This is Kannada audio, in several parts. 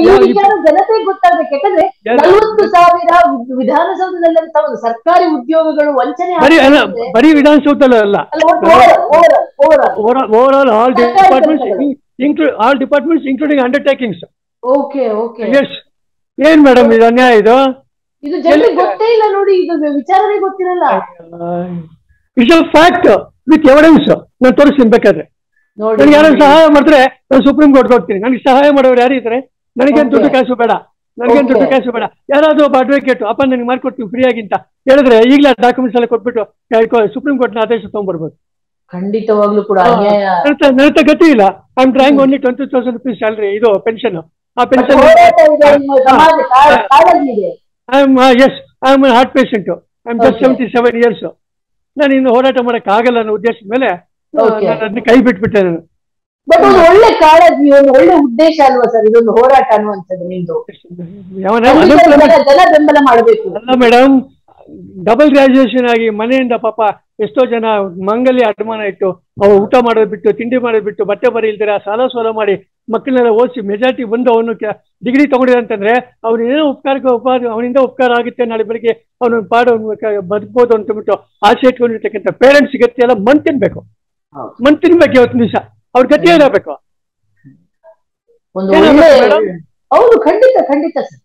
ಈ ಯಾವ- ವಿಚಾರ ಜನತೆಗೆ ಗೊತ್ತಾಗ್ಬೇಕು ಯಾಕಂದ್ರೆ ಯಾರು- ನಲವತ್ತು ಸಾವಿರ ವಿ- ವಿಧಾನಸೌಧದಲ್ಲಂತ ಒಂದು ಸರ್ಕಾರಿ ಉದ್ಯೋಗಗಳು ವಂಚನೆ ಬರೀ ಅಲ್ಲ ಆಗ್ತಿದೆ. ಬರೀ ವಿಧಾನಸೌಧಲ್ಲ ಅಲ್ಲ ಅಲ್ಲ, ಒಟ್ಟು overall, overall, overall. Overall ಸರ್ಕಾರಿ ಡಿಪಾರ್ಟ್ಮೆಂಟ್ಸ್ ಕೆಲಸಗಳು. Include all departments including undertakings okay okay yes ಏನ್ ಮೇಡಮ್ ಇದು ಅನ್ಯಾಯ ಇದು ಇದು ಜನರಿಗೆ ಗೊತ್ತೇ ಇಲ್ಲ ನೋಡಿ ಇದು ವಿಚಾರನೇ ಗೊತ್ತಿರಲ್ಲ it's a fact with evidence ನಾನು ತೋರಿಸ್ತೀನಿ ಬೇಕಾದ್ರೆ ನೋಡಿ ನನಗೆ ಯಾರು ಸಹಾಯ ಮಾಡಿದ್ರೆ ನಾನು ಸುಪ್ರೀಂ ಕೋರ್ಟ್ ಹೋಗ್ತೀನಿ ನನಗೆ ಸಹಾಯ ಮಾಡೋರು ಯಾರು ಇದ್ದಾರೆ ನನಗೇನು ದುಡ್ಡು Okay. ಕಾಸು ಬೇಡ ನನಗೇನು ದುಡ್ಡು Okay. ಕಾಸು ಬೇಡ ಯಾರಾದ್ರೂ ಒಬ್ಬ ಅಡ್ವೊಕೇಟ್ ಅಪ್ಪ ನನಗೆ ಮಾಡ್ಕೊಡ್ತೀನಿ ಫ್ರೀ ಆಗಿಂತ ಹೇಳಿದ್ರೆ ಈಗಲೇ ಡಾಕ್ಯುಮೆಂಟ್ಸ್ ಎಲ್ಲ ಕೊಟ್ಬಿಟ್ಟು ಸುಪ್ರೀಂ ಕೋರ್ಟ್ನ ಆದೇಶ ತಗೊಂಡ್ಬರ್ಬೋದು ಖಂಡಿತವಾಗ್ಲೂ ಕೂಡ ಅನ್ಯಾಯ ನನ್ನ ನನ್ನ ಹತ್ರ ಗತಿ ಇಲ್ಲ I am trying only twenty thousand rupees salary ಇದು ಪೆನ್ಷನ್ ಆ ಪೆನ್ಷನ್ ಹೋರಾಟ ಇದೆ, ನಿಮ್ಮ ಸಮಾಜ ಕಾ- ಕಾಳಜಿ ಇದೆ I am yes I am heart patient I am just Okay. Seventy seven years ನಾನು ಇನ್ನು ಹೋರಾಟ ಮಾಡಕ್ ಆಗಲ್ಲ ಅನ್ನೋ ಉದ್ದೇಶದ ಮೇಲೆ ಆ, Okay. ನಾನು ಅದನ್ನ ಕೈ ಬಿಟ್ಬಿಟ್ಟೆ ನಾನು ಬಟ್ ಒಂದು ಒಳ್ಳೆ ಕಾಳಜಿ ಒಂದು ಒಳ್ಳೆ ಉದ್ದೇಶ ಅಲ್ವಾ ಸರ್ ಇದೊಂದು ಹೋರಾಟ ಅನ್ನುವಂಥದ್ದು ನಿಮ್ದು ಯಾವನ ಖಂಡಿತ unemployment- ಜನ- ಜನ ಬೆಂಬಲ ಮಾಡಬೇಕು ಅಲ್ಲ ಮೇಡಮ್ ಡಬಲ್ ಗ್ರಾಜುಯೇಷನ್ ಆಗಿ ಮನೆಯಿಂದ ಪಾಪ ಎಷ್ಟೋ ಜನ ಮಂಗಲ್ಯ ಅಡಮಾನ ಇಟ್ಟು ಅವ್ರು ಊಟ ಮಾಡೋದು ಬಿಟ್ಟು ತಿಂಡಿ ಮಾಡೋದು ಬಿಟ್ಟು ಬಟ್ಟೆ ಬರಿ ಇಲ್ದಿರ ಸಾಲ ಸೋಲ ಮಾಡಿ ಮಕ್ಕಳನ್ನೆಲ್ಲ ಓದಿಸಿ ಮೆಜಾರಿಟಿ ಬಂದು ಅವನು ಡಿಗ್ರಿ ತಗೊಂಡಿದೆ ಅಂತಂದ್ರೆ ಅವನೇನೋ ಉಪಕಾರಕ್ಕೆ ಉಪಕಾರ ಅವನಿಂದ ಉಪಕಾರ ಆಗುತ್ತೆ ನಾಳೆ ಬೆಳಿಗ್ಗೆ ಅವನು ಪಾಡು ಅವ್ನು ಕ- ಬದುಕ್ಬೋದು ಅಂತಬಿಟ್ಟು ಆಸೆ ಇಟ್ಕೊಂಡಿರ್ತಕ್ಕಂಥ ಪೇರೆಂಟ್ಸ್ ಗತಿ ಎಲ್ಲ ಮನ್ ತಿನ್ಬೇಕು ಹೌದು. ಮನ್ ತಿನ್ಬೇಕು ಇವತ್ತು ದಿವಸ ಅವ್ರ ಗತಿ ಏನಾಗಬೇಕು ಒಂದು ಏನಾಗುತ್ತೆ ಒಳ್ಳೆ madam? ಹೌದು ಖಂಡಿತ ಖಂಡಿತ ಸರ್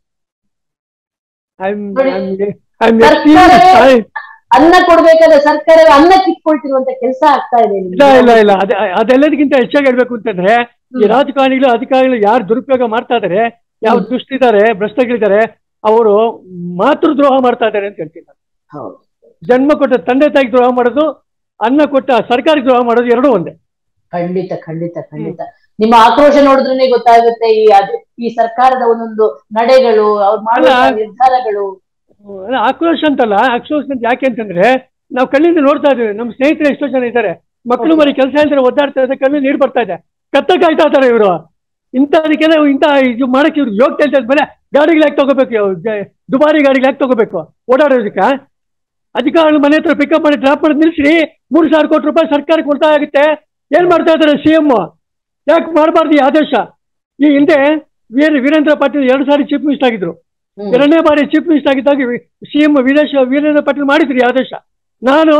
ಐ ನೋಡಿ. ಐ ಸರ್ಕಾರವೇ ಅನ್ನ ಕೊಡ್ಬೇಕಾದ್ರೆ ಸರ್ಕಾರ ಅನ್ನ ಕಿತ್ಕೊಳ್ತಿರುವಂತ ಕೆಲಸ ಆಗ್ತಾ ಇದೆ ನಿಮ್ಗೆ. ಇಲ್ಲ ಇಲ್ಲ ಇಲ್ಲ ಅದ ಅದೆಲ್ಲದಕ್ಕಿಂತ ಹೆಚ್ಚಾಗಿ ಹೇಳ್ಬೇಕು ಅಂತಂದ್ರೆ ಈ ಹ್ಮ್. ರಾಜಕಾರಣಿಗಳು ಅಧಿಕಾರಿಗಳು ಯಾರು ದುರುಪಯೋಗ ಮಾಡ್ತಾ ಇದಾರೆ ಯಾವ ಹ್ಮ್. ದುಷ್ಟಿದ್ದಾರೆ ಭ್ರಷ್ಟಗಳಿದ್ದಾರೆ ಅವರು ಮಾತೃದ್ರೋಹ ಮಾಡ್ತಾ ಇದ್ದಾರೆ ಅಂತ ಹೇಳ್ತೀನಿ ನಾನು. ಹೌದು ಜನ್ಮ ಕೊಟ್ಟ ತಂದೆ ತಾಯಿಗೆ ದ್ರೋಹ ಮಾಡೋದು ಅನ್ನ ಕೊಟ್ಟ ಸರ್ಕಾರಕ್ಕೆ ದ್ರೋಹ ಮಾಡೋದು ಎರಡೂ ಒಂದೇ ಖಂಡಿತ ಖಂಡಿತ ಖಂಡಿತ ನಿಮ್ಮ ಆಕ್ರೋಶ ನೋಡಿದ್ರೆ ಗೊತ್ತಾಗುತ್ತೆ ಈ ಅದು ಈ ಸರ್ಕಾರದ ಒಂದೊಂದು ನಡೆಗಳು ಅವ್ರು ಮಾಡುವ ಅಲ್ಲ. ನಿರ್ಧಾರಗಳು ಅಲ್ಲ, ಆಕ್ರೋಶ ಅಂತಲ್ಲ ಆಕ್ರೋಶ ಅಂತ ಯಾಕೆ ಅಂತಂದ್ರೆ ನಾವು ಕಣ್ಣಿಂದ ನೋಡ್ತಾ ಇದ್ದೀವಿ ನಮ್ಮ ಸ್ನೇಹಿತರು ಎಷ್ಟೋ ಜನ ಇದ್ದಾರೆ ಮಕ್ಕಳು ಮರಿ ಕೆಲಸ ಇಲ್ದ್ರೆ ಒದ್ದಾಡ್ತಾ ಇದ್ದಾರೆ ಕಣ್ಣು ನೀರು ಬರ್ತಾ ಇದೆ ಕತ್ತ ಕಾಯ್ತಾ ಇದ್ದಾರೆ ಇವರು ಇಂಥದಕ್ಕೆಲ್ಲ ಇಂಥ ಇದು ಮಾಡಕ್ಕೆ ಇವ್ರು ಯೋಗ್ಯ ಅಂತ ಮೇಲೆ ಗಾಡಿಗಳು ಯಾಕೆ ತಗೋಬೇಕು ಇವ್ರು? ಜ- ದುಬಾರಿ ಗಾಡಿಗಳು ಯಾಕೆ ತಗೋಬೇಕು ಓಡಾಡೋದಕ್ಕ ಅಧಿಕಾರಿಗಳು ಮನೆ ಹತ್ರ ಪಿಕಪ್ ಮಾಡಿ ಡ್ರಾಪ್ ಮಾಡಿ ನಿಲ್ಸಿ ಮೂರು ಸಾವಿರ ಕೋಟಿ ರೂಪಾಯಿ ಸರ್ಕಾರಕ್ಕೆ ಉಳಿತಾಯ ಆಗುತ್ತೆ ಏನ್ ಮಾಡ್ತಾ ಇದ್ದಾರೆ ಸಿ ಎಂ ಯಾಕೆ ಮಾಡಬಾರ್ದು ಈ ಆದೇಶ ಈ ಹಿಂದೆ ವೀರ ವೀರೇಂದ್ರ ಪಾಟೀಲ್ ಎರಡು ಸಾರಿ ಚೀಫ್ ಮಿನಿಸ್ಟರ್ ಆಗಿದ್ರು ಹ್ಮ್. ಎರಡನೇ ಬಾರಿ ಚೀಫ್ ಮಿನಿಸ್ಟರ್ ಆಗಿದ್ದಾಗ ಸಿ ಎಂ ವಿದೇಶ ವೀರೇಂದ್ರ ಪಾಟೀಲ್ ಮಾಡಿದ್ರಿ ಆದೇಶ ನಾನು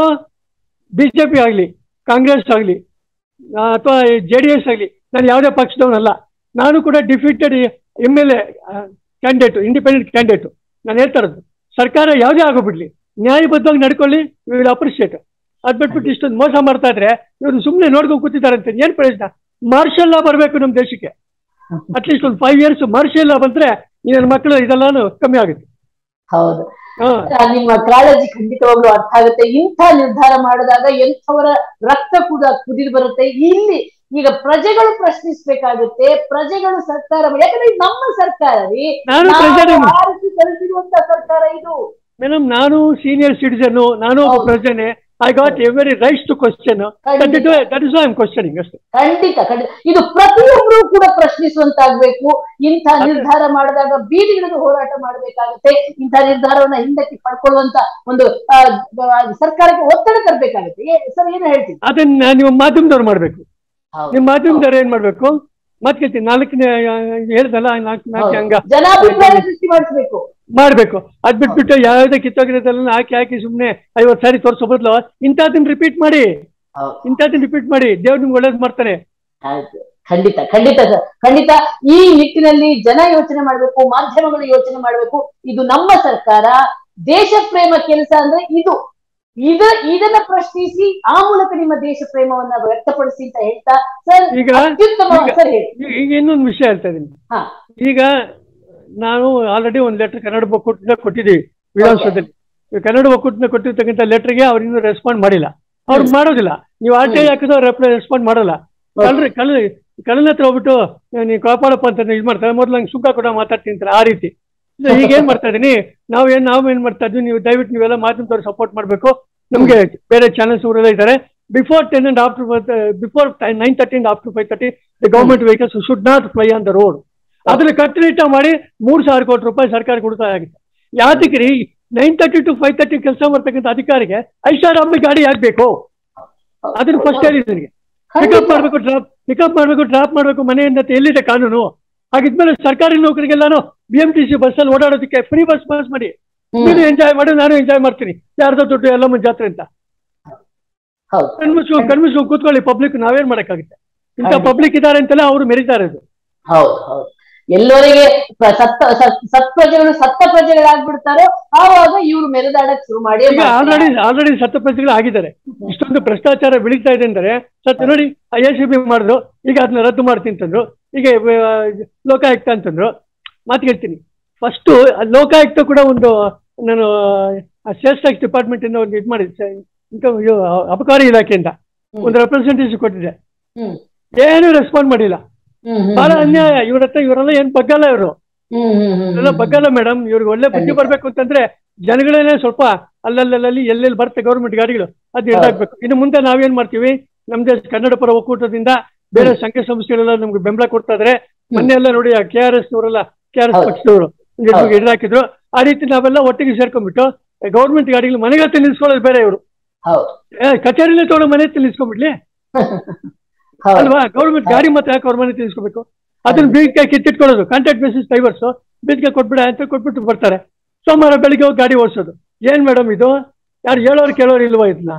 ಬಿಜೆಪಿ ಆಗಲಿ ಕಾಂಗ್ರೆಸ್ ಆಗಲಿ ಅಥವಾ ಜೆ ಡಿ ಎಸ್ ಆಗಲಿ ನಾನು ಯಾವುದೇ ಪಕ್ಷದವನಲ್ಲ ನಾನು ಕೂಡ defeated M L A candidate independent candidate ನಾನು ಹೇಳ್ತಾ ಇರೋದು ಸರ್ಕಾರ ಯಾವುದೇ ಆಗೋಗ್ಬಿಡ್ಲಿ ನ್ಯಾಯಬದ್ಧವಾಗಿ ನಡ್ಕೊಳ್ಳಿ ವಿಲ್ ಅಪ್ರಿಷಿಯೇಟ್ ಅದ್ ಬಿಟ್ಬಿಟ್ಟು ಇಷ್ಟೊಂದು ಮೋಸ ಮಾಡ್ತಾ ಇದ್ರೆ ಇವರು ಸುಮ್ಮನೆ ನೋಡ್ಕೊಂಡು ಕೂತಿದ್ದಾರೆ ಅಂತ ಏನ್ ಪ್ರಯೋಜನ ಮಾರ್ಷಲ್ ಲಾ ಬರಬೇಕು ನಮ್ಮ ದೇಶಕ್ಕೆ ಅಟ್ಲೀಸ್ಟ್ ಒಂದು ಫೈವ್ ಇಯರ್ಸ್ ಮಾರ್ಷಲ್ ಲಾ ಬಂದ್ರೆ ಈ ನನ್ನ ಮಕ್ಕಳು ಇದೆಲ್ಲಾನು ಕಮ್ಮಿ ಆಗುತ್ತೆ ಹೌದು ಹಾ ಆ, ನಿಮ್ಮ ಕಾಳಜಿ ಖಂಡಿತವಾಗ್ಲೂ ಅರ್ಥ ಆಗುತ್ತೆ ಇಂಥ ನಿರ್ಧಾರ ಮಾಡಿದಾಗ ಎಂಥವರ ರಕ್ತ ಕೂಡ ಕುದಿದು ಬರುತ್ತೆ ಇಲ್ಲಿ ಈಗ ಪ್ರಜೆಗಳು ಪ್ರಶ್ನಿಸ್ಬೇಕಾಗುತ್ತೆ ಪ್ರಜೆಗಳು ಸರ್ಕಾರ ಮಾಡಿ- ಯಾಕಂದ್ರೆ ಇದು ನಮ್ಮ ಸರ್ಕಾರ ರೀ ನಾನು ನಾವು ಪ್ರಜೆನೇ. ಆರಿಸಿ ಕಳಿಸಿರುವಂತ ಸರ್ಕಾರ ಇದು ಮೇಡಮ್ ನಾನು ಸೀನಿಯರ್ ಸಿಟಿಸನ್ ನಾನು ಒಬ್ಬ ಹೌದು. ಪ್ರಜೆನೆ I got every rights to question ಖಂಡಿತ. That is I am questioning ಅಷ್ಟೇ ಖಂಡಿತ ಖಂಡಿತ ಇದು ಪ್ರತಿಯೊಬ್ಬರು ಕೂಡ ಪ್ರಶ್ನಿಸುವಂತಾಗ್ಬೇಕು ಇಂಥ ನಿರ್ಧಾರ ಮಾಡಿದಾಗ ಬೀದಿಗಿಳಿದು ಹೋರಾಟ ಮಾಡಬೇಕಾಗುತ್ತೆ ಇಂಥ ನಿರ್ಧಾರವನ್ನ ಹಿಂದಕ್ಕೆ ಪಡ್ಕೊಳ್ಳುವಂತ ಒಂದು ಆ, ಬ- ಸರ್ಕಾರಕ್ಕೆ ಒತ್ತಡ ತರಬೇಕಾಗುತ್ತೆ ಸರ್ ಏನು ಹೇಳ್ತೀನಿ ಅದನ್ನ ನೀವು ಮಾಧ್ಯಮದವ್ರು ಮಾಡ್ಬೇಕು ಹೌದು. ನಿಮ್ ಮಾಧ್ಯಮದವ್ರು ಏನ್ ಮಾಡ್ಬೇಕು ಮತ್ ಕೇಳ್ತೀನಿ ನಾಲ್ಕನೇ ಹೇಳ್ದಲ್ಲ ನಾಲ್ಕು ನಾಲ್ಕು ಹಂಗ ಹೌದು. ಜನಾಭಿಪ್ರಾಯ ಸೃಷ್ಟಿ ಮಾಡಿಸ್ಬೇಕು ಮಾಡ್ಬೇಕು ಅದ್ ಬಿಟ್ಬಿಟ್ಟು ಯಾವ್ದೇ ಕಿತ್ತೋಗಿರೋದೆಲ್ಲ ಹಾಕಿ ಹಾಕಿ ಸುಮ್ನೆ ಐವತ್ ಸಾರಿ ತೋರಿಸೋ ಬದಲು ಇಂಥದನ್ನ ರಿಪೀಟ್ ಮಾಡಿ ಇಂಥದನ್ನ ರಿಪೀಟ್ ಮಾಡಿ ದೇವ್ರು ನಿಮ್ಗೆ ಒಳ್ಳೇದ್ ಮಾಡ್ತಾನೆ ಆಯ್ತು. ಖಂಡಿತ ಖಂಡಿತ ಸರ್ ಖಂಡಿತ ಈ ನಿಟ್ಟಿನಲ್ಲಿ ಜನ ಯೋಚನೆ ಮಾಡಬೇಕು ಮಾಧ್ಯಮಗಳು ಯೋಚನೆ ಮಾಡಬೇಕು ಇದು ನಮ್ಮ ಸರ್ಕಾರ ದೇಶ ಪ್ರೇಮ ಕೆಲಸ ಅಂದ್ರೆ ಇದು ಇದ ಇದನ್ನ ಪ್ರಶ್ನಿಸಿ ಆ ಮೂಲಕ ನಿಮ್ಮ ದೇಶ ಪ್ರೇಮವನ್ನ ವ್ಯಕ್ತಪಡಿಸಿ ಅಂತ ಹೇಳ್ತಾ ಸರ್ ಈಗ ಅತ್ಯುತ್ತಮ ಈಗ- ಸರ್ ಹೇಳಿ ಈಗ- ಈಗ ಇನ್ನೊಂದು ವಿಷಯ ಹೇಳ್ತಾ ಇದೀನಿ ಹಾ ಈಗ ನಾನು ಆಲ್ರೆಡಿ ಒಂದು ಲೆಟರ್ ಕನ್ನಡ ಒಕ್ಕೂಟದಿಂದ ಕೊಟ್ಟಿದ್ದೀವಿ ವಿಧಾನಸೌಧದಲ್ಲಿ ಈ ಕನ್ನಡ ಒಕ್ಕೂಟದಿಂದ ಕೊಟ್ಟಿರ್ತಕ್ಕಂಥ ಲೆಟರ್ಗೆ ಅವ್ರು ಇನ್ನೂ ರೆಸ್ಪಾಂಡ್ ಮಾಡಿಲ್ಲ ಅವ್ರು ಹ್ಮ್. ಮಾಡೋದಿಲ್ಲ ನೀವು ಆರ್ ಟಿ ಐ ಹಾಕಿದ್ರೆ ರೆಸ್ಪಾಂಡ್ ಮಾಡಲ್ಲ ಕಳ್ರಿ ಕಳ್ಳ ಕಳ್ಳನ ಹತ್ರ ಹೋಗ್ಬಿಟ್ಟು ನೀವು ಕಾಪಾಡಪ್ಪ ಅಂತ ಇದು ಮಾಡ್ತಾರೆ ಮೊದಲು ನಂಗೆ ಸುಖ ಕೂಡ ಮಾತಾಡ್ತೀನಿ ಅಂತಾರೆ ಆ ರೀತಿ ಸೊ ಈಗ ಏನ್ ಮಾಡ್ತಾ ಇದೀನಿ ನಾವು ಏನ್ ನಾವು ಏನ್ ಮಾಡ್ತಾ ಇದ್ವಿ ನೀವು ದಯವಿಟ್ಟು ನೀವೆಲ್ಲ ಮಾಧ್ಯಮದವ್ರು ಸಪೋರ್ಟ್ ಮಾಡಬೇಕು ನಮಗೆ ಬೇರೆ ಚಾನೆಲ್ಸ್ ಅವರೆಲ್ಲ ಇದ್ದಾರೆ before ten and after before nine thirty and after five thirty the government vehicles should not fly on the road ಅದನ್ನ ಕಟ್ಟುನಿಟ್ಟ ಮಾಡಿ ಮೂರು ಸಾವಿರ ಕೋಟಿ ರೂಪಾಯಿ ಸರ್ಕಾರ ಕೊಡ್ತಾ ಆಗಿದೆ ಯಾತಕ್ಕೆ ರೀ nine thirty to five thirty ಕೆಲಸ ಮಾಡ್ತಕ್ಕಂಥ ಅಧಿಕಾರಿಗೆ ಐದು ಸಾವಿರ ರೂಪಾಯಿ ಗಾಡಿ ಆಗ್ಬೇಕು ಅದನ್ನ ಫಸ್ಟ್ ಹೇಳಿದ್ದೀನಿ ಪಿಕಪ್ ಮಾಡ್ಬೇಕು ಡ್ರಾಪ್ ಪಿಕಪ್ ಮಾಡ್ಬೇಕು ಡ್ರಾಪ್ ಮಾಡ್ಬೇಕು ಮನೆಯಿಂದ ಅಂತ ಎಲ್ಲಿದೆ ಕಾನೂನು ಹಾಗಿದ್ಮೇಲೆ ಸರ್ಕಾರಿ ನೌಕರಿಗೆಲ್ಲಾನು ಬಿ ಎಂ ಟಿ ಸಿ ಬಸ್ಸಲ್ಲಿ ಓಡಾಡೋದಕ್ಕೆ ಫ್ರೀ ಬಸ್ ಪಾಸ್ ಮಾಡಿ ಹ್ಮ್. ನೀನು ಎಂಜಾಯ್ ಮಾಡು ನಾನು ಎಂಜಾಯ್ ಮಾಡ್ತೀನಿ ಯಾರ್ದೋ ದುಡ್ಡು ಎಲ್ಲಮ್ಮ ಜಾತ್ರೆ ಅಂತ ಹೌದು ಕಣ್ಮುಚ್ಚು ಕಣ್ಮುಚ್ಚು ಕೂತ್ಕೊಳ್ಳಿ ಪಬ್ಲಿಕ್ ನಾವೇನ್ ಮಾಡಕ್ಕಾಗುತ್ತೆ ಇಂಥ ಖಂಡಿತ. ಪಬ್ಲಿಕ್ ಇದ್ದಾರೆ ಅಂತೆಲ್ಲ ಅವರು ಮೆರೀತಾರೆ ಇದು ಹೌದು ಹೌದು ಎಲ್ಲರಿಗೆ ಪ್ರ- ಸತ್ತ ಸತ್- ಸತ್ ಪ್ರಜೆಗಳು ಸತ್ತ ಪ್ರಜೆಗಳಾಗ್ಬಿಡ್ತಾರೋ ಆವಾಗ ಇವ್ರು ಮೆರೆದಾಡಕ್ ಶುರು ಮಾಡಿ ಈಗ ಆಲ್ರೆಡಿ ಆಲ್ರೆಡಿ ಸತ್ತ ಪ್ರಜೆಗಳು ಆಗಿದ್ದಾರೆ ಇಷ್ಟೊಂದು ಭ್ರಷ್ಟಾಚಾರ ಬೆಳೀತಾ ಇದೆ ಅಂದರೆ ಸತ್ ನೋಡಿ ಎ ಸಿ ಬಿ ಮಾಡಿದ್ರು ಈಗ ಅದನ್ನ ರದ್ದು ಮಾಡ್ತೀನಿ ಅಂತಂದ್ರು ಈಗ ಆ, ಲೋಕಾಯುಕ್ತ ಅಂತಂದ್ರು ಮಾತು ಹೇಳ್ತೀನಿ ಫಸ್ಟು ಲೋಕಾಯುಕ್ತ ಕೂಡ ಒಂದು ನಾನು ಸೇಲ್ಸ್ ಟ್ಯಾಕ್ಸ್ ಡಿಪಾರ್ಟ್ಮೆಂಟ್ ಇಂದ ಒಂದು ಇದು ಮಾಡಿದ್ದೆ ಇನ್ಕಮ್ ಇದು ಅಬಕಾರಿ ಇಲಾಖೆಯಿಂದ ಹ್ಮ್. ಒಂದು ರೆಪ್ರೆಸೆಂಟೇಟಿವ್ ಕೊಟ್ಟಿದ್ದೆ ಹ್ಮ್ ಏನು ರೆಸ್ಪಾಂಡ್ ಮಾಡಿಲ್ಲ ಹ್ಮ್ ಹ್ಮ್ ಬಹಳ ಅನ್ಯಾಯ ಇವ್ರ ಹತ್ರ ಇವರೆಲ್ಲ ಏನ್ ಬಗ್ಗಲ್ಲ ಇವರು ಹ್ಮ್ ಹ್ಮ್ ಹ್ಮ್ ಇವರೆಲ್ಲ ಬಗ್ಗಲ್ಲ ಮೇಡಮ್ ಇವ್ರಿಗೆ ಒಳ್ಳೆ ಬುದ್ಧಿ ಖಂಡಿತ. ಬರ್ಬೇಕು ಅಂತಂದ್ರೆ ಜನಗಳೇನೆ ಸ್ವಲ್ಪ ಅಲ್ಲಲ್ಲಲ್ಲಿ ಎಲ್ಲೆಲ್ಲಿ ಬರುತ್ತೆ ಗೌರ್ಮೆಂಟ್ ಗಾಡಿಗಳು ಅದು ಹಿಡ್ದಾಕ್ಬೇಕು ಇನ್ನು ಮುಂದೆ ನಾವೇನ್ ಮಾಡ್ತೀವಿ ನಮ್ದೇ ಕನ್ನಡ ಪರ ಒಕ್ಕೂಟದಿಂದ ಬೇರೆ ಸಂಘ ಸಂಸ್ಥೆಗಳೆಲ್ಲ ನಮ್ಗೆ ಬೆಂಬಲ ಕೊಡ್ತಾ ಇದ್ರೆ ಮೊನ್ನೆ ಎಲ್ಲ ನೋಡಿ ಕೆ ಆರ್ ಎಸ್ ನವರೆಲ್ಲ ಕೆ ಆರ್ ಎಸ್ ಹೌದು. ಪಕ್ಷದವರು ಹೌದು. ಹಿಡ್ದಾಕಿದ್ರು ಆ ರೀತಿ ನಾವೆಲ್ಲ ಒಟ್ಟಿಗೆ ಸೇರ್ಕೊಂಡ್ಬಿಟ್ಟು ಗೌರ್ಮೆಂಟ್ ಗಾಡಿಗಳು ಮನೆಗೆ ಹತ್ರ ನಿಲ್ಸ್ಕೊಳ್ಳೋದು ಬೇರೆ ಇವರು ಹೌದು ಕಚೇರಿಲೇ ತಗೊಂಡು ಮನೆ ಹತ್ರ ನಿಲ್ಸ್ಕೊಂಡ್ಬಿಡ್ಲಿ ಹೌದು ಅಲ್ವಾ ಗೌರ್ಮೆಂಟ್ ಗಾಡಿ ಮತ್ತೆ ಯಾಕೆ ಅವ್ರ ಮನೆ ತಿಳಿಸ್ಕೋಬೇಕು ಅದನ್ನ ಬೀದಿಗೆ ಕಿತ್ತಿಟ್ಕೊಳ್ಳೋದು ಕಾಂಟ್ರಾಕ್ಟ್ ಬೇಸಿಸ್ ಡ್ರೈವರ್ಸ್ ಬೀದಿಗೆ ಕೊಟ್ಬಿಡ ಅಂತ ಕೊಟ್ಬಿಟ್ಟು ಬರ್ತಾರೆ ಸೋಮವಾರ ಬೆಳಿಗ್ಗೆ ಹೋಗಿ ಗಾಡಿ ಓಡಿಸೋದು ಏನ್ ಮೇಡಮ್ ಇದು ಯಾರು ಹೇಳೋರು ಕೇಳೋರು ಇಲ್ವಾ ಇದನ್ನ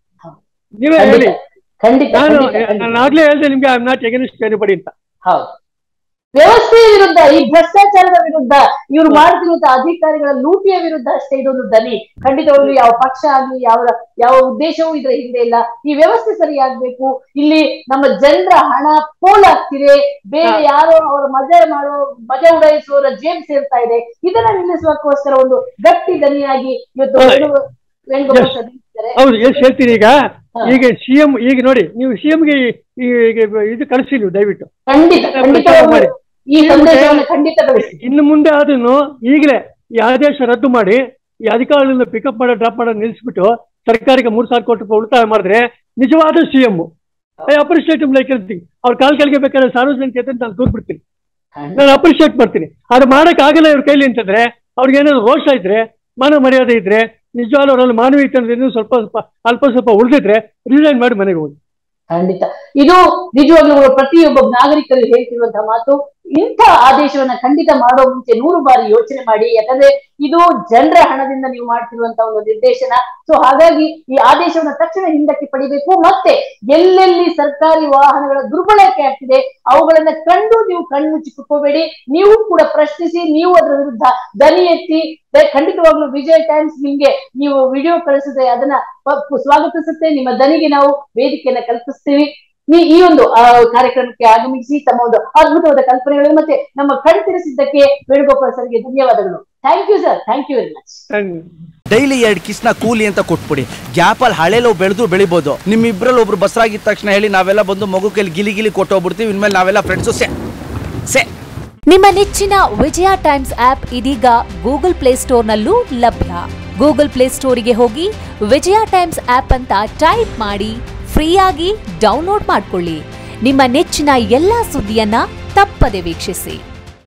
ನೀವೇ ಹೇಳಿ ಖಂಡಿತ ನಾನು ಖಂಡಿತ, ಖಂಡಿತ. ನಾನು ಆಗ್ಲೇ ಹೇಳ್ದೆ ನಿಮ್ಗೆ I am not against anybody ಅಂತ ಹೌದು ವ್ಯವಸ್ಥೆಯ ವಿರುದ್ಧ ಈ ಭ್ರಷ್ಟಾಚಾರದ ವಿರುದ್ಧ ಇವ್ರು ಮಾಡ್ತಿರುವಂತ ಅಧಿಕಾರಿಗಳ ಲೂಟಿಯ ವಿರುದ್ಧ ಅಷ್ಟೇ ಇದೊಂದು ದನಿ ಖಂಡಿತವಾಗ್ಲೂ ಯಾವ ಪಕ್ಷ ಆಗ್ಲಿ ಯಾವ ಯಾವ ಉದ್ದೇಶವೂ ಇದ್ರ ಹಿಂದೆ ಇಲ್ಲ ಈ ವ್ಯವಸ್ಥೆ ಸರಿಯಾಗ್ಬೇಕು ಇಲ್ಲಿ ನಮ್ಮ ಜನರ ಹಣ ಪೋಲಾಗ್ತಿದೆ ಬೇರೆ ಯಾರೋ ಅವರ ಮಜಾ ಮಾಡೋ ಮಜಾ ಉಡಾಯಿಸುವವರ ಜೇಬ್ ಸೇರ್ತಾ ಇದೆ ಇದನ್ನ ನಿಲ್ಲಿಸುವಕ್ಕೋಸ್ಕರ ಒಂದು ಗಟ್ಟಿ ದನಿಯಾಗಿ ಇವತ್ತು ಹೌದು. ವೇಣು- ವೇಣುಗೋಪಾಲ್ ಸರ್ ನಿಂತಿದ್ದಾರೆ. ಹೌದು ಎಷ್ಟು ಹೇಳ್ತೀನಿ ಈಗ ಹಾ. ಈಗ ಸಿ ಎಂ ಈಗ ನೋಡಿ ನೀವು ಸಿ ಎಂಗೆ ಈಗ ಇದು ಕಳಿಸಿ ನೀವು ದಯವಿಟ್ಟು ಖಂಡಿತ ಖಂಡಿತವಾಗ್ಲೂ ಮಾಡಿ. ಈ ಸಂದೇಶವನ್ನು ಖಂಡಿತ ಕಳಿಸಿ ಇನ್ನು ಮುಂದೆ ಅದನ್ನು ಈಗಲೇ ಈ ಆದೇಶ ರದ್ದು ಮಾಡಿ ಈ ಅಧಿಕಾರಿಗಳನ್ನ ಪಿಕಪ್ ಮಾಡೋ ಡ್ರಾಪ್ ಮಾಡೋ ನಿಲ್ಲಿಸ್ಬಿಟ್ಟು ಸರ್ಕಾರಕ್ಕೆ ಮೂರ್ ಸಾವಿರ ಕೋಟಿ ರೂಪಾಯಿ ಉಳಿತಾಯ ಮಾಡಿದ್ರೆ ನಿಜವಾದ C M I appreciate like ಇರ್ತೀನಿ ಅವ್ರ ಕಾಲ್ ಕೆಳಗೆ ಬೇಕಾದ್ರೆ ಸಾರ್ವಜನಿಕ ಅಂತ ನಾನು ದೂರ್ ಬಿಡ್ತೀನಿ ನಾನು ಅಪ್ರಿಷಿಯೇಟ್ ಮಾಡ್ತೀನಿ ಅದು ಮಾಡಕ್ ಆಗಲ್ಲ ಇವ್ರ ಕೈಲಿ ಅಂತಂದ್ರೆ ಅವ್ರಿಗೆ ಏನಾದ್ರು ರೋಷ ಇದ್ರೆ ಮಾನವ ಮರ್ಯಾದೆ ಇದ್ರೆ ನಿಜವಾಗ್ಲೂ ಅವರಲ್ಲಿ ಮಾನವೀಯತೆ ಅನ್ನೋದು ಇನ್ನೂ ಸ್ವಲ್ಪ ಸ್ವಲ್ಪ ಅಲ್ಪ ಸ್ವಲ್ಪ ಉಳಿದಿದ್ರೆ ರಿಸೈನ್ ಮಾಡಿ ಮನೆಗೆ ಹೋಗಿ ಖಂಡಿತ ಇದು ನಿಜವಾಗ್ಲೂ ಪ್ರತಿಯೊಬ್ಬ ನಾಗರಿಕರು ಹೇಳ್ತಿರುವಂತಹ ಮಾತು ಇಂಥ ಆದೇಶವನ್ನ ಖಂಡಿತ ಮಾಡೋ ಮುಂಚೆ ನೂರು ಬಾರಿ ಯೋಚನೆ ಮಾಡಿ ಯಾಕಂದ್ರೆ ಇದು ಜನರ ಹಣದಿಂದ ನೀವು ಮಾಡ್ತಿರುವಂತಹ ಒಂದು ನಿರ್ದೇಶನ ಸೊ ಹಾಗಾಗಿ ಈ ಆದೇಶವನ್ನ ತಕ್ಷಣ ಹಿಂದಕ್ಕೆ ಪಡಿಬೇಕು ಮತ್ತೆ ಎಲ್ಲೆಲ್ಲಿ ಸರ್ಕಾರಿ ವಾಹನಗಳ ದುರ್ಬಳಕೆ ಆಗ್ತಿದೆ ಅವುಗಳನ್ನ ಕಂಡು ನೀವು ಕಣ್ಮುಚ್ಚಿ ಕುತ್ಕೋಬೇಡಿ ನೀವು ಕೂಡ ಪ್ರಶ್ನಿಸಿ ನೀವು ಅದರ ವಿರುದ್ಧ ದನಿ ಎತ್ತಿ ದೆ- ಖಂಡಿತವಾಗ್ಲೂ ವಿಜಯ್ ಟೈಮ್ಸ್ ನಿಮ್ಗೆ ನೀವು ವಿಡಿಯೋ ಕಳಿಸಿದ್ರೆ ಅದನ್ನ ಪ- ಸ್ವಾಗತಿಸುತ್ತೆ ನಿಮ್ಮ ದನಿಗೆ ನಾವು ವೇದಿಕೆಯನ್ನ ಕಲ್ಪಿಸ್ತೀವಿ ನೀ ಈ ಒಂದು ಆ, ಕಾರ್ಯಕ್ರಮಕ್ಕೆ ಆಗಮಿಸಿ ತಮ್ಮ ಒಂದು ಅದ್ಭುತವಾದ ಕಲ್ಪನೆಗಳನ್ನು ಮತ್ತೆ ನಮ್ಮ ಕಣ್ತಿರಿಸಿದ್ದಕ್ಕೆ ವೇಣುಗೋಪಾಲ್ ಸರ್ಗೆ ಧನ್ಯವಾದಗಳು thank you sir thank you very much daily ಎರಡು ಕಿಸ್ನ ಕೂಲಿ ಅಂತ ಕೊಟ್ಬಿಡಿ ಗ್ಯಾಪಲ್ಲಿ ಹಳೆಲೋ ಬೆಳೆದು ಬೆಳಿಬೋದು ನಿಮ್ಮಿಬ್ರಲ್ಲಿ ಒಬ್ರು ಬಸರಾಗಿದ್ದ ತಕ್ಷಣ ಹೇಳಿ ನಾವೆಲ್ಲ ಬಂದು ಮಗು ಕೈಲಿ ಗಿಲಿ ಗಿಲಿ ಕೊಟ್ಟೋಗ್ಬಿಡ್ತೀವಿ ಇನ್ಮೇಲೆ ನಾವೆಲ್ಲ ಫ್ರೆಂಡ್ಸು ಸೆ ಸೆ ನಿಮ್ಮ ನೆಚ್ಚಿನ ವಿಜಯ ಟೈಮ್ಸ್ ಆಪ್ ಇದೀಗ ಗೂಗಲ್ ಪ್ಲೇಸ್ಟೋರ್ನಲ್ಲೂ ಲಭ್ಯ ಗೂಗಲ್ ಪ್ಲೇಸ್ಟೋರಿಗೆ ಹೋಗಿ ವಿಜಯ ಟೈಮ್ಸ್ ಆಪ್ ಅಂತ ಟೈಪ್ ಮಾಡಿ ಫ್ರೀಯಾಗಿ ಡೌನ್ಲೋಡ್ ಮಾಡ್ಕೊಳ್ಳಿ ನಿಮ್ಮ ನೆಚ್ಚಿನ ಎಲ್ಲಾ ಸುದ್ದಿಯನ್ನ ತಪ್ಪದೆ ವೀಕ್ಷಿಸಿ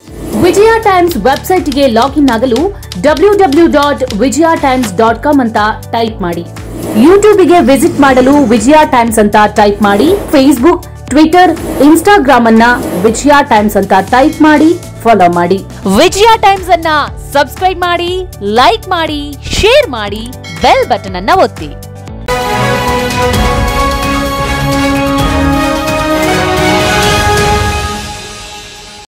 ವಿಜಯ ಟೈಮ್ಸ್ ವೆಬ್ಸೈಟ್ಗೆ ಲಾಗಿನ್ ಆಗಲು W W dot Vijaya Times dot com ಅಂತ ಟೈಪ್ ಮಾಡಿ ಯೂಟ್ಯೂಬ್ಗೆ ವಿಸಿಟ್ ಮಾಡಲು ವಿಜಯ ಟೈಮ್ಸ್ ಅಂತ ಟೈಪ್ ಮಾಡಿ ಫೇಸ್ಬುಕ್ ಟ್ವಿಟರ್ ಇನ್ಸ್ಟಾಗ್ರಾಮ್ ಅನ್ನ ವಿಜಯ ಟೈಮ್ಸ್ ಅಂತ ಟೈಪ್ ಮಾಡಿ ಫಾಲೋ ಮಾಡಿ ವಿಜಯ ಟೈಮ್ಸ್ ಅನ್ನ ಸಬ್ಸ್ಕ್ರೈಬ್ ಮಾಡಿ ಲೈಕ್ ಮಾಡಿ ಶೇರ್ ಮಾಡಿ ಬೆಲ್ ಬಟನ್ ಅನ್ನ ಒತ್ತಿ